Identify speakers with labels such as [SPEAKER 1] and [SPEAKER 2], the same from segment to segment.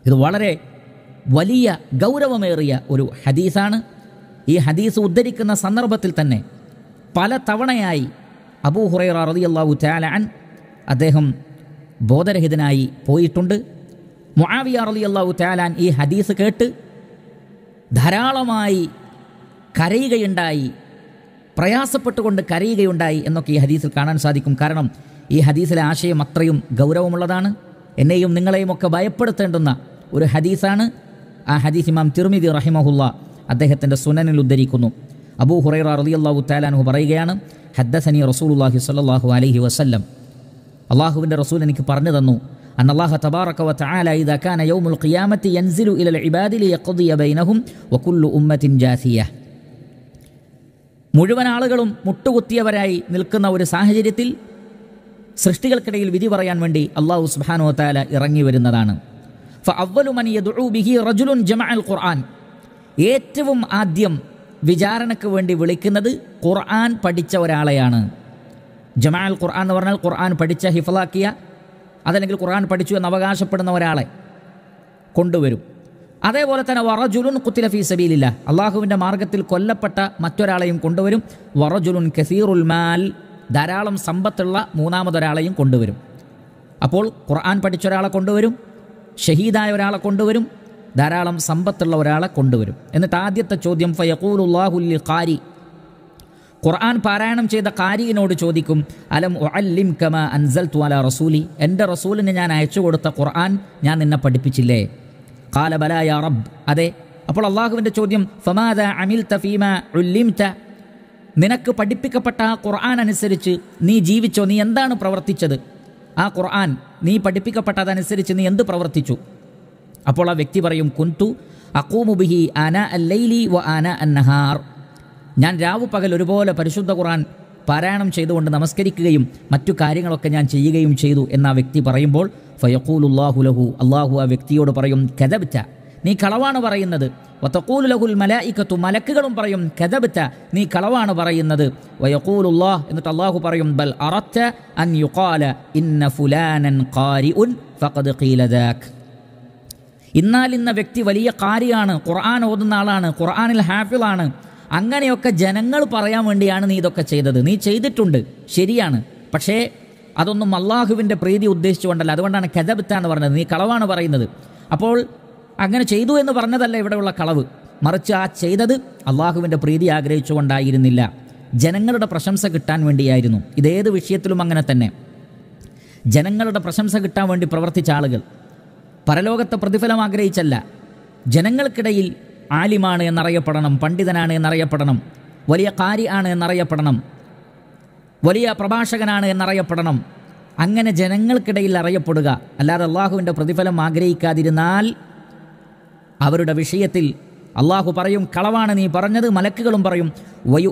[SPEAKER 1] ഇത് വളരെ വലിയ ഗൗരവമേറിയ ഒരു ഹദീസാണ് ഈ ഹദീസ് ഉദ്ധരിക്കുന്ന സന്ദർഭത്തിൽ തന്നെ പല തവണയായി അബൂ ഹുറൈറ റളിയല്ലാഹു തആല അൻ അദ്ദേഹം ബോധരഹിതനായി പോയിട്ടുണ്ട് മുആവിയ റളിയല്ലാഹു തആല അൻ ഈ ഹദീസ് കേട്ട് ധാരാളമായി കരയുകയുണ്ടായി പ്രയാസപ്പെട്ടുകൊണ്ട് കരയുകയുണ്ടായി എന്നൊക്കെ ഈ ഹദീസിൽ കാണാൻ സാധിക്കും കാരണം ഈ ഹദീസിലെ ആശയം അത്രയും ഗൗരവമുള്ളതാണ് എന്നെയും നിങ്ങളെയും ഒക്കെ ഭയപ്പെടുത്തേണ്ടുന്ന ഒരു ഹദീസാണ് ആ ഹദീസ് ഇമാം തിർമിദി റഹിമഹുല്ല അദ്ദേഹത്തിൻ്റെ സുനനിൽ ഉദ്ധരിക്കുന്നു അബൂ ഹുറൈറ റളിയല്ലാഹു തആലാൻഹു പറയുകയാണ് ഹദ്ദസനി റസൂലുള്ളാഹി സ്വല്ലല്ലാഹു അലൈഹി വസല്ലം അള്ളാഹുവിൻ്റെ റസൂൽ എനിക്ക് പറഞ്ഞു തന്നു അൻ അള്ളാഹ തബാറക വ തആല ഇദാ കാന യൗമുൽ ഖിയാമത്തി യൻസിലു ഇലൽ ഇബാദി ലിയഖ്ദിയ ബൈനഹും വകുല്ലു ഉമ്മത്തിൻ ജാസിയ മുഴുവൻ ആളുകളും മുട്ടുകുത്തിയവരായി നിൽക്കുന്ന ഒരു സാഹചര്യത്തിൽ സൃഷ്ടികൾക്കിടയിൽ വിധി പറയാൻ വേണ്ടി അള്ളാഹു സുബ്ഹാനഹു വ തആല ഇറങ്ങി വരുന്നതാണ് ഫഅവ്വലു മൻ യദ്ഉ ബിഹി റജുലുൻ ജമഅൽ ഖുർആൻ ഏറ്റവും ആദ്യം വിചാരണയ്ക്ക് വേണ്ടി വിളിക്കുന്നത് ഖുർആൻ പഠിച്ച ഒരാളെയാണ് ജമാഅൽ ഖുർആൻ എന്ന് പറഞ്ഞാൽ ഖുർആൻ പഠിച്ച ഹിഫലാക്കിയ അതല്ലെങ്കിൽ ഖുർആൻ പഠിച്ചു എന്ന് അവകാശപ്പെടുന്ന ഒരാളെ കൊണ്ടുവരും അതേപോലെ തന്നെ വറജുലുൻ കുത്തില ഫീ സബീലില്ല അള്ളാഹുവിൻ്റെ മാർഗത്തിൽ കൊല്ലപ്പെട്ട മറ്റൊരാളെയും കൊണ്ടുവരും വറജുലുൻ കസീറുൽ മാൽ ധാരാളം സമ്പത്തുള്ള മൂന്നാമതൊരാളെയും കൊണ്ടുവരും അപ്പോൾ ഖുർആൻ പഠിച്ച ഒരാളെ കൊണ്ടുവരും ഷഹീദായ ഒരാളെ കൊണ്ടുവരും ധാരാളം സമ്പത്തുള്ള ഒരാളെ കൊണ്ടുവരും എന്നിട്ട് ആദ്യത്തെ ചോദ്യം ഫയഖൂലുല്ലാഹുല്ലി ഖാരി ഖുർആൻ പാരായണം ചെയ്ത കാരിയിനോട് ചോദിക്കും അലം ഉഅല്ലിം കമ അൻസൽ അല റസൂലി എൻ്റെ റസൂലിന് ഞാൻ അയച്ചു കൊടുത്ത ഖുർആൻ ഞാൻ നിന്നെ പഠിപ്പിച്ചില്ലേ കാല ബല യാ റബ്ബ് അതെ അപ്പോൾ അള്ളാഹുവിൻ്റെ ചോദ്യം ഫമാദ അമിൽ തഫീമ ഉല്ലിംത നിനക്ക് പഠിപ്പിക്കപ്പെട്ട ആ ഖുർആൻ അനുസരിച്ച് നീ ജീവിച്ചോ നീ എന്താണ് പ്രവർത്തിച്ചത് ആ ഖുർആൻ നീ പഠിപ്പിക്കപ്പെട്ടതനുസരിച്ച് നീ എന്ത് പ്രവർത്തിച്ചു അപ്പോൾ ആ വ്യക്തി പറയും കുന്തു അക്കൂമുബിഹി ആന അല്ലൈലി വ ആന അന്നഹാർ ഞാൻ രാവു പകൽ ഒരുപോലെ പരിശുദ്ധ ഖുർആൻ പാരായണം ചെയ്തുകൊണ്ട് നമസ്കരിക്കുകയും മറ്റു കാര്യങ്ങളൊക്കെ ഞാൻ ചെയ്യുകയും ചെയ്തു എന്ന ആ വ്യക്തി പറയുമ്പോൾ ഫയഖൂലുല്ലാഹു ലഹു അള്ളാഹു ആ വ്യക്തിയോട് പറയും കഥബിറ്റ നീ കളവാണ് പറയുന്നത് വത്തഖൂലു ലഹുൽ മലായിക്കത്തു മലക്കുകളും പറയും കഥബിറ്റ നീ കളവാണ് പറയുന്നത് വയഖൂലുല്ലാഹ് എന്നിട്ട് അള്ളാഹു പറയും ബൽ അറത്ത അൻ യുഖാല ഇന്ന ഫുലാനൻ ഖാരിഉൻ ഫഖദ് ഖീല ദാക് ഇന്നാൽ ഇന്ന വ്യക്തി വലിയ കാരിയാണ് ഖുർആൻ ഓതുന്ന ആളാണ് ഖുർആനിൽ ഹാഫിളാണ് അങ്ങനെയൊക്കെ ജനങ്ങൾ പറയാൻ വേണ്ടിയാണ് നീ ഇതൊക്കെ ചെയ്തത് നീ ചെയ്തിട്ടുണ്ട് ശരിയാണ് പക്ഷേ അതൊന്നും അള്ളാഹുവിൻ്റെ പ്രീതി ഉദ്ദേശിച്ചുകൊണ്ടല്ല അതുകൊണ്ടാണ് കഥബിത്ത എന്ന് പറഞ്ഞത് നീ കളവാണ് പറയുന്നത് അപ്പോൾ അങ്ങനെ ചെയ്തു എന്ന് പറഞ്ഞതല്ല ഇവിടെയുള്ള കളവ് മറിച്ച് ആ ചെയ്തത് അള്ളാഹുവിൻ്റെ പ്രീതി ആഗ്രഹിച്ചുകൊണ്ടായിരുന്നില്ല ജനങ്ങളുടെ പ്രശംസ കിട്ടാൻ വേണ്ടിയായിരുന്നു ഇതേത് വിഷയത്തിലും അങ്ങനെ തന്നെ ജനങ്ങളുടെ പ്രശംസ കിട്ടാൻ വേണ്ടി പ്രവർത്തിച്ച ആളുകൾ പരലോകത്തെ പ്രതിഫലം ആഗ്രഹിച്ചല്ല ജനങ്ങൾക്കിടയിൽ ആലിമാണ് എന്നറിയപ്പെടണം പണ്ഡിതനാണ് എന്നറിയപ്പെടണം വലിയ കാരി ആണ് എന്നറിയപ്പെടണം വലിയ പ്രഭാഷകനാണ് എന്നറിയപ്പെടണം അങ്ങനെ ജനങ്ങൾക്കിടയിൽ അറിയപ്പെടുക അല്ലാതെ അള്ളാഹുവിൻ്റെ പ്രതിഫലം ആഗ്രഹിക്കാതിരുന്നാൽ അവരുടെ വിഷയത്തിൽ അള്ളാഹു പറയും കളവാണ് നീ പറഞ്ഞത് മലക്കുകളും പറയും വയു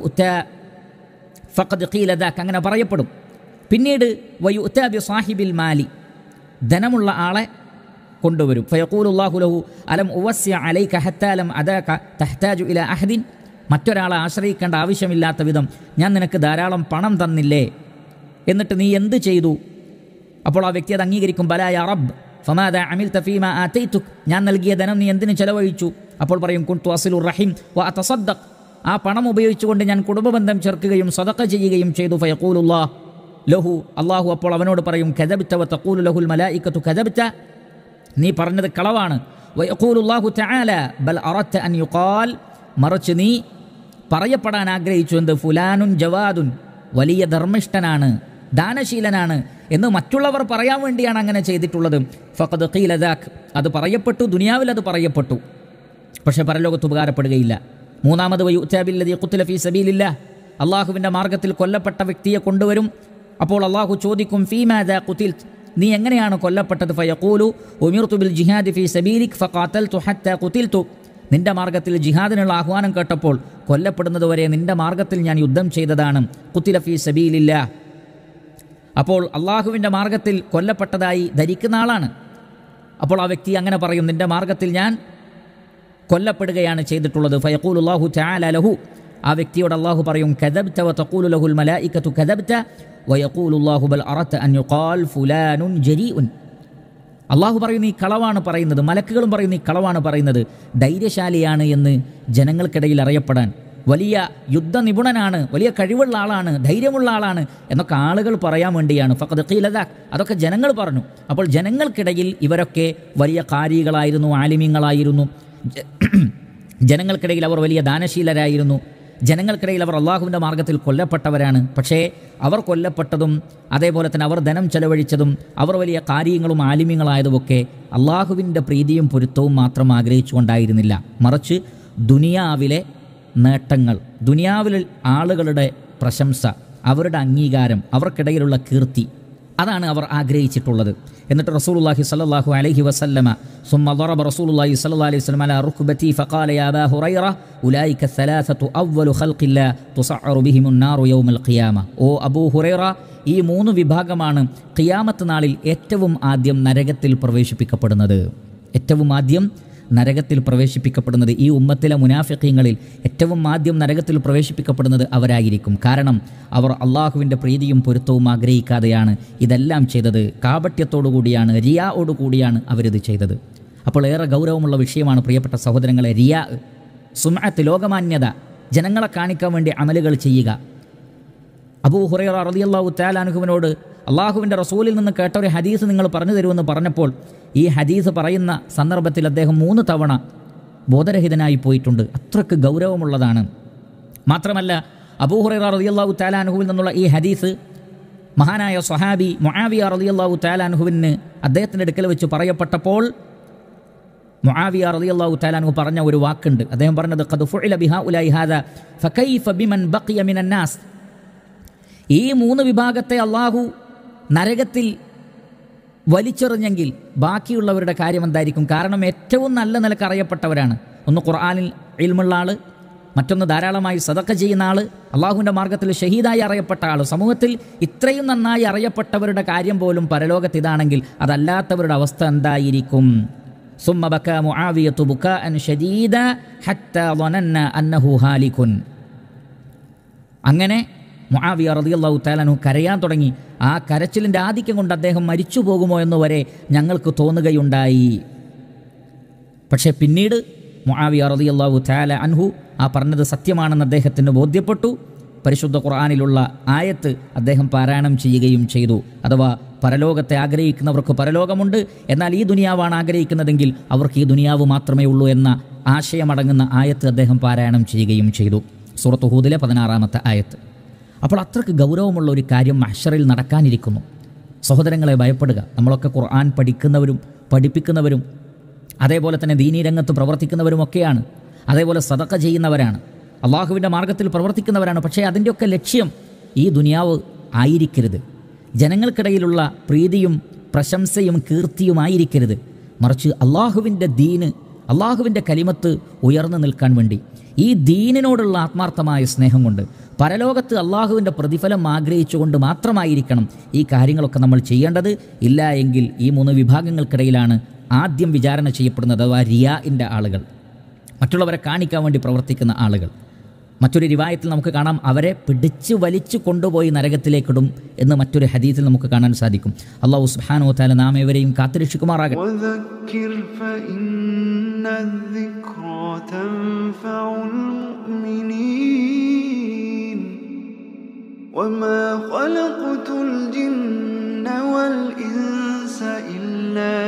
[SPEAKER 1] ഫഖദ് ഖീലദാക്ക് അങ്ങനെ പറയപ്പെടും പിന്നീട് വയു ബി സാഹിബിൽ മാലി ധനമുള്ള ആളെ കൊണ്ടുവരും ഫയഖൂലുല്ലാഹു ലഹു അലം ഉവസ്യ അലൈക ഹത്താലം അദാക തഹ്താജു ഇല അഹദിൻ മറ്റൊരാളെ ആശ്രയിക്കേണ്ട ആവശ്യമില്ലാത്ത വിധം ഞാൻ നിനക്ക് ധാരാളം പണം തന്നില്ലേ എന്നിട്ട് നീ എന്ത് ചെയ്തു അപ്പോൾ ആ വ്യക്തി അത് അംഗീകരിക്കും ബലായ റബ്ബ് ഫമാദ അമിൽ തഫീമ ആതൈതുക് ഞാൻ നൽകിയ ധനം നീ എന്തിനു ചെലവഴിച്ചു അപ്പോൾ പറയും കുൻതു അസിലുർ റഹിം വ അതസദ്ദഖ് ആ പണം ഉപയോഗിച്ചുകൊണ്ട് ഞാൻ കുടുംബബന്ധം ചേർക്കുകയും സദക്ക ചെയ്യുകയും ചെയ്തു ഫയഖൂലുല്ലാ ലഹു അള്ളാഹു അപ്പോൾ അവനോട് പറയും കഥബിത്ത വ തഖൂലു ലഹുൽ മലായിക്കത്തു കഥബിത്ത നീ പറഞ്ഞത് കളവാണ് വയഖൂലുല്ലാഹു തആല ബൽ അറത്ത അൻ യുഖാൽ മറിച്ച് നീ പറയപ്പെടാൻ ആഗ്രഹിച്ചു എന്ത് ഫുലാനുൻ ജവാദുൻ വലിയ ധർമ്മിഷ്ഠനാണ് ദാനശീലനാണ് എന്ന് മറ്റുള്ളവർ പറയാൻ വേണ്ടിയാണ് അങ്ങനെ ചെയ്തിട്ടുള്ളത് ഫഖദ് ഖീലദാഖ് അത് പറയപ്പെട്ടു ദുനിയാവിൽ അത് പറയപ്പെട്ടു പക്ഷേ പരലോകത്ത് ഉപകാരപ്പെടുകയില്ല മൂന്നാമത് വയുത്താബില്ലതി കുത്തുല ഫീ സബീലില്ല അള്ളാഹുവിൻ്റെ മാർഗത്തിൽ കൊല്ലപ്പെട്ട വ്യക്തിയെ കൊണ്ടുവരും അപ്പോൾ അള്ളാഹു ചോദിക്കും ഫീമാദ കുത്തിൽ നീ എങ്ങനെയാണ് കൊല്ലപ്പെട്ടത് ഫയഖൂലു ഉമിർതു ബിൽ ജിഹാദി ഫീ സബീലിക് ഫഖാതൽതു ഹത്ത ഖുതിൽതു നിന്റെ മാർഗത്തിൽ ജിഹാദിനുള്ള ആഹ്വാനം കേട്ടപ്പോൾ കൊല്ലപ്പെടുന്നതുവരെ നിന്റെ മാർഗത്തിൽ ഞാൻ യുദ്ധം ചെയ്തതാണ് കുത്തില ഫീ സബീലില്ല അപ്പോൾ അള്ളാഹുവിൻ്റെ മാർഗത്തിൽ കൊല്ലപ്പെട്ടതായി ധരിക്കുന്ന ആളാണ് അപ്പോൾ ആ വ്യക്തി അങ്ങനെ പറയും നിന്റെ മാർഗത്തിൽ ഞാൻ കൊല്ലപ്പെടുകയാണ് ചെയ്തിട്ടുള്ളത് ഫയഖൂലുല്ലാഹു തആല ലഹു ആ വ്യക്തിയോട് അള്ളാഹു പറയും കദബ്ത വ തഖൂലു ലഹുൽ മലായികത്തു കദബ്ത വയഖൂലുല്ലാഹു ബൽ അറത്ത അൻ യുഖാൽ ഫുലാനുൻ ജരീഉൻ അള്ളാഹു പറയുന്ന ഈ കളവാണ് പറയുന്നത് മലക്കുകളും പറയുന്ന ഈ കളവാണ് പറയുന്നത് ധൈര്യശാലിയാണ് എന്ന് ജനങ്ങൾക്കിടയിൽ അറിയപ്പെടാൻ വലിയ യുദ്ധ നിപുണനാണ് വലിയ കഴിവുള്ള ആളാണ് ധൈര്യമുള്ള ആളാണ് എന്നൊക്കെ ആളുകൾ പറയാൻ വേണ്ടിയാണ് ഫഖദ് ഖീലദാക് അതൊക്കെ ജനങ്ങൾ പറഞ്ഞു അപ്പോൾ ജനങ്ങൾക്കിടയിൽ ഇവരൊക്കെ വലിയ കാരികളായിരുന്നു ആലിമ്യങ്ങളായിരുന്നു ജ- ജനങ്ങൾക്കിടയിൽ അവർ വലിയ ദാനശീലരായിരുന്നു ജനങ്ങൾക്കിടയിൽ അവർ അള്ളാഹുവിൻ്റെ മാർഗത്തിൽ കൊല്ലപ്പെട്ടവരാണ് പക്ഷേ അവർ കൊല്ലപ്പെട്ടതും അതേപോലെ തന്നെ അവർ ധനം ചെലവഴിച്ചതും അവർ വലിയ കാര്യങ്ങളും ആലിമ്യങ്ങളായതുമൊക്കെ അള്ളാഹുവിൻ്റെ പ്രീതിയും പൊരുത്തവും മാത്രം ആഗ്രഹിച്ചുകൊണ്ടായിരുന്നില്ല മറിച്ച് ദുനിയാവിലെ നേട്ടങ്ങൾ ദുനിയാവിൽ ആളുകളുടെ പ്രശംസ അവരുടെ അംഗീകാരം അവർക്കിടയിലുള്ള കീർത്തി അതാണ് അവർ ആഗ്രഹിച്ചിട്ടുള്ളത് എന്നിട്ട് റസൂലുള്ളാഹി സ്വല്ലല്ലാഹു അലൈഹി വസല്ലമ ثم ضرب رسول الله صلى الله عليه وسلم على ركبتي فقال يا أبا هريرة أولئك الثلاثة أول خلق الله تسعر بهم النار يوم القيامة ഓ അബൂ ഹുറൈറ ഈ മൂന്ന് വിഭാഗമാണ് ഖിയാമത്ത് നാളിൽ ഏറ്റവും ആദ്യം നരകത്തിൽ പ്രവേശിപ്പിക്കപ്പെടുന്നത് ഏറ്റവും ആദ്യം നരകത്തിൽ പ്രവേശിപ്പിക്കപ്പെടുന്നത് ഈ ഉമ്മത്തിലെ മുനാഫിക്കങ്ങളിൽ ഏറ്റവും ആദ്യം നരകത്തിൽ പ്രവേശിപ്പിക്കപ്പെടുന്നത് അവരായിരിക്കും കാരണം അവർ അള്ളാഹുവിൻ്റെ പ്രീതിയും പൊരുത്തവും ആഗ്രഹിക്കാതെയാണ് ഇതെല്ലാം ചെയ്തത് കാപട്യത്തോടു കൂടിയാണ് റിയായോടു കൂടിയാണ് അവരിത് ചെയ്തത് അപ്പോൾ ഏറെ ഗൗരവമുള്ള വിഷയമാണ് പ്രിയപ്പെട്ട സഹോദരങ്ങളെ റിയാ സുമഅത്ത് ലോകമാന്യത ജനങ്ങളെ കാണിക്കാൻ വേണ്ടി അമലുകൾ ചെയ്യുക അബൂ ഹുറൈറ റളിയല്ലാഹു തആലാനുഹുവിനോട് അള്ളാഹുവിൻ്റെ റസൂലിൽ നിന്ന് കേട്ട ഒരു ഹദീസ് നിങ്ങൾ പറഞ്ഞു തരുമെന്ന് പറഞ്ഞപ്പോൾ ഈ ഹദീസ് പറയുന്ന സന്ദർഭത്തിൽ അദ്ദേഹം മൂന്ന് തവണ ബോധരഹിതനായി പോയിട്ടുണ്ട് അത്രയ്ക്ക് ഗൗരവമുള്ളതാണ് മാത്രമല്ല അബൂ ഹുറൈറ റളിയല്ലാഹു തആലാനുഹുവിൽ നിന്നുള്ള ഈ ഹദീസ് മഹാനായ സ്വഹാബി മുആവിയ റളിയല്ലാഹു തആലാനുഹുവിന് അദ്ദേഹത്തിൻ്റെ അടുക്കൽ വെച്ച് പറയപ്പെട്ടപ്പോൾ മുആവിയ റളിയല്ലാഹു തആലാൻഹു പറഞ്ഞ ഒരു വാക്കുണ്ട് അദ്ദേഹം പറഞ്ഞത് ഖദ് ഫുഇല ബിഹാ ഉലൈ ഹാദാ ഫകൈഫ ബിമൻ ബഖിയ മിനൻ നാസ് ഈ മൂന്ന് വിഭാഗത്തെ അള്ളാഹു നരകത്തിൽ വലിച്ചെറിഞ്ഞെങ്കിൽ ബാക്കിയുള്ളവരുടെ കാര്യം എന്തായിരിക്കും കാരണം ഏറ്റവും നല്ല നിലക്ക് അറിയപ്പെട്ടവരാണ് ഒന്ന് ഖുർആനിൽ ഇൽമുള്ള ആള് മറ്റൊന്ന് ധാരാളമായി സദക്ക ചെയ്യുന്ന ആള് അള്ളാഹുവിൻ്റെ മാർഗത്തിൽ ഷഹീദായി അറിയപ്പെട്ട ആൾ സമൂഹത്തിൽ ഇത്രയും നന്നായി അറിയപ്പെട്ടവരുടെ കാര്യം പോലും പരലോകത്ത് ഇതാണെങ്കിൽ അതല്ലാത്തവരുടെ അവസ്ഥ എന്തായിരിക്കും ثم بكى معاوية بكاء شديدا حتى ظننا أنه هالك അങ്ങനെ മുആവിയ റളിയല്ലാഹു തആലാനു കരയാൻ തുടങ്ങി ആ കരച്ചിലിൻ്റെ ആധിക്യം കൊണ്ട് അദ്ദേഹം മരിച്ചു പോകുമോ എന്ന് വരെ ഞങ്ങൾക്ക് തോന്നുകയുണ്ടായി പക്ഷേ പിന്നീട് മുആവിയ റളിയല്ലാഹു തആല അൻഹു ആ പറഞ്ഞത് സത്യമാണെന്ന് അദ്ദേഹത്തിന് ബോധ്യപ്പെട്ടു പരിശുദ്ധ ഖുർആനിലുള്ള ആയത്ത് അദ്ദേഹം പാരായണം ചെയ്യുകയും ചെയ്തു അഥവാ പരലോകത്തെ ആഗ്രഹിക്കുന്നവർക്ക് പരലോകമുണ്ട് എന്നാൽ ഈ ദുനിയാവാണ് ആഗ്രഹിക്കുന്നതെങ്കിൽ അവർക്ക് ഈ ദുനിയാവ് മാത്രമേ ഉള്ളൂ എന്ന ആശയമടങ്ങുന്ന ആയത്ത് അദ്ദേഹം പാരായണം ചെയ്യുകയും ചെയ്തു സൂറത്ത് ഹൂദിലെ പതിനാറാമത്തെ ആയത്ത് അപ്പോൾ അത്രയ്ക്ക് ഗൗരവമുള്ള ഒരു കാര്യം മഹ്ഷറിൽ നടക്കാനിരിക്കുന്നു സഹോദരങ്ങളെ ഭയപ്പെടുക നമ്മളൊക്കെ ഖുർആൻ പഠിക്കുന്നവരും പഠിപ്പിക്കുന്നവരും അതേപോലെ തന്നെ ദീനീ രംഗത്ത് പ്രവർത്തിക്കുന്നവരുമൊക്കെയാണ് അതേപോലെ സതക്ക ചെയ്യുന്നവരാണ് അള്ളാഹുവിൻ്റെ മാർഗത്തിൽ പ്രവർത്തിക്കുന്നവരാണ് പക്ഷേ അതിൻ്റെയൊക്കെ ലക്ഷ്യം ഈ ദുനിയാവ് ആയിരിക്കരുത് ജനങ്ങൾക്കിടയിലുള്ള പ്രീതിയും പ്രശംസയും കീർത്തിയുമായിരിക്കരുത് മറിച്ച് അള്ളാഹുവിൻ്റെ ദീന് അള്ളാഹുവിൻ്റെ കലിമത്ത് ഉയർന്നു നിൽക്കാൻ വേണ്ടി ഈ ദീനിനോടുള്ള ആത്മാർത്ഥമായ സ്നേഹം കൊണ്ട് പരലോകത്ത് അള്ളാഹുവിൻ്റെ പ്രതിഫലം ആഗ്രഹിച്ചുകൊണ്ട് മാത്രമായിരിക്കണം ഈ കാര്യങ്ങളൊക്കെ നമ്മൾ ചെയ്യേണ്ടത് ഇല്ല എങ്കിൽ ഈ മൂന്ന് വിഭാഗങ്ങൾക്കിടയിലാണ് ആദ്യം വിചാരണ ചെയ്യപ്പെടുന്നത് അഥവാ റിയാഇൻ്റെ ആളുകൾ മറ്റുള്ളവരെ കാണിക്കാൻ വേണ്ടി പ്രവർത്തിക്കുന്ന ആളുകൾ മറ്റൊരു റിവായത്തിൽ നമുക്ക് കാണാം അവരെ പിടിച്ചു വലിച്ചു കൊണ്ടുപോയി നരകത്തിലേക്കിടും എന്ന് മറ്റൊരു ഹദീസിൽ നമുക്ക് കാണാൻ സാധിക്കും അള്ളാഹു സുബ്ഹാനഹു വതആല നാം ഏവരെയും കാത്തുരക്ഷിക്കുമാറാകട്ടെ
[SPEAKER 2] وذكر فإن الذكرى تنفع المؤمنين وما خلقت الجن والإنس إلا